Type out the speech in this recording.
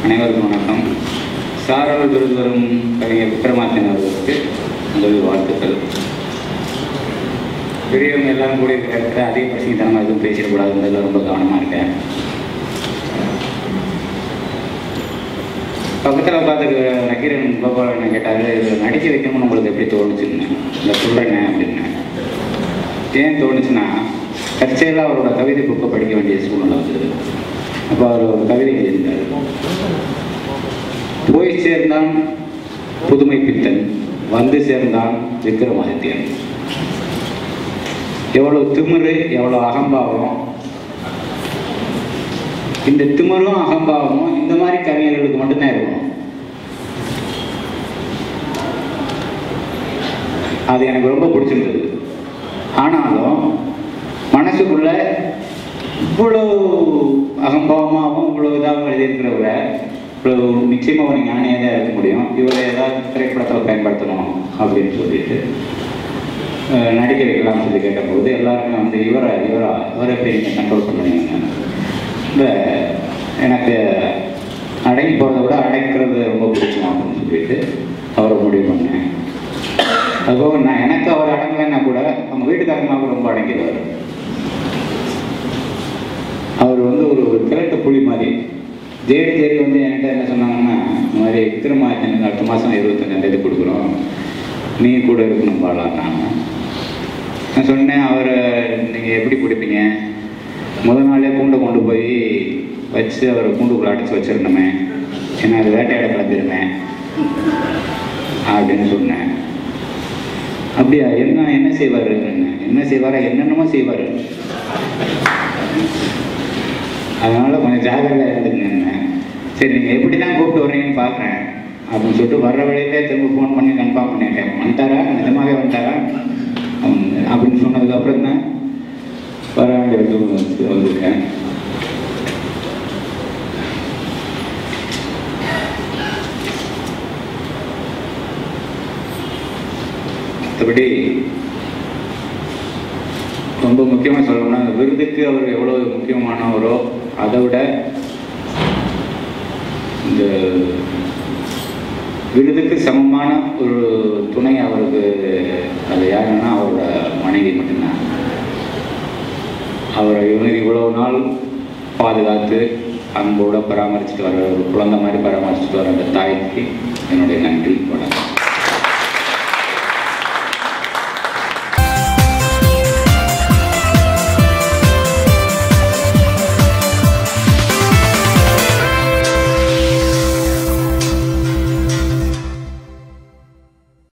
அனைவருக்கும் வணக்கம் சாரல் விருது வரும் கவிஞர் விக்ரமாதித்தன் அவர்களுக்கு முதல் வாழ்த்துக்கள் பெரியவங்க எல்லாரும் கூட இருக்கிற இடத்துல அதிக பிரச்சனை எதுவும் பேசிடக்கூடாதுன்றதுல ரொம்ப கவனமாக இருக்கேன் பக்கத்தில் பார்த்துட்டு நக்கீரன் கோபாலன் கேட்டார் இதில் நடிக்க வைக்கணும்னு உங்களுக்கு எப்படி தோணுச்சுன்னு இந்த சொல்கிறேன்னு அப்படின்னு ஏன் தோணுச்சுன்னா தற்செயலாக அவரோட கவிதை புக்கை படிக்க வேண்டிய சூழ்நிலை வந்தது அப்போ அவர் ஒரு கவிதை எழுதியிருந்தார் போய் சேர்ந்தான் புதுமை பித்தன் வந்து சேர்ந்தான் விக்ரமாதித்யன் எவ்வளோ திமிரு எவ்வளோ அகம்பாவம் இந்த திமிரும் அகம்பாவமும் இந்த மாதிரி கவிஞர்களுக்கு மட்டும்தான் இருக்கும் அது எனக்கு ரொம்ப பிடிச்சிருந்தது ஆனாலும் மனசுக்குள்ள இவ்வளவு அகம்பாவமாகவும் இவ்வளவு இதாகவும் எழுதியிருக்கிறவரை இவ்வளவு நிச்சயமாக ஒரு ஞானியாக தான் இருக்க முடியும் இவரை ஏதாவது திரைப்படத்தில் பயன்படுத்தணும் அப்படின்னு சொல்லிட்டு அஹ், நடிக்க வைக்கலாம்னு சொல்லி கேட்டபோது எல்லாருமே வந்து இவரை இவரா இவரை எப்படி நீங்கள் கண்ட்ரோல் பண்ணுவீங்க இல்லை எனக்கு அடங்கி போகிறத விட அடைக்கிறது ரொம்ப பிடிக்கும் அப்படின்னு சொல்லிட்டு அவரை முடிவு பண்ணேன் அதுபோக நான் எனக்கு அவர் அடங்கலைன்னா கூட அவங்க வீட்டுக்காரமாக ரொம்ப அடங்கிடுவார் அவர் வந்து ஒரு ஒரு கிழட்டு புலி மாதிரி தேடி தேடி வந்து என்கிட்ட என்ன சொன்னாங்கன்னா இந்த மாதிரி விக்ரமாதித்தனுக்கு அடுத்த மாதம் இருபத்தஞ்சாம் தேதி கொடுக்குறோம் நீ கூட இருக்கணும் பாலான்னாங்க நான் சொன்னேன் அவரை நீங்கள் எப்படி பிடிப்பீங்க முதல் நாளே கூண்டை கொண்டு போய் வச்சு அவரை கூண்டுக்குள்ள அடைச்சி வச்சிடணுமே ஏன்னா அது வேட்டையாட கிளம்பிடுமே அப்படின்னு சொன்னேன் அப்படியா என்ன என்ன செய்வார் என்ன செய்வாரா என்னென்னமோ செய்வார் அதனால கொஞ்சம் ஜாகிரதையாக இருந்துங்க சரி நீங்கள் எப்படி தான் கூப்பிட்டு வர்றீங்கன்னு பார்க்குறேன் அப்படின்னு சொல்லிட்டு வர்ற வழியிலே திரும்ப ஃபோன் பண்ணி கன்ஃபார்ம் பண்ணிட்டேன் வந்துட்டாரா நிஜமாவே வந்துட்டாரா அவன் அப்படின்னு சொன்னதுக்கப்புறம் தான் வர வேண்டிய இடத்துக்கு வந்து வந்திருக்கேன் மற்றபடி ரொம்ப முக்கியமாக சொல்லணும்னா அந்த விருதுக்கு அவர் எவ்வளோ முக்கியமானவரோ அதை விட இந்த விருதுக்கு சமமான ஒரு துணை அவருக்கு அது யாருன்னா அவரோட மனைவி மட்டும்தான் அவரை இவங்க இவ்வளவு நாள் பாதுகாத்து அன்போட பராமரிச்சுட்டு வர ஒரு குழந்தை மாதிரி பராமரிச்சுட்டு வர அந்த தாய்க்கு என்னுடைய நன்றி வணக்கம்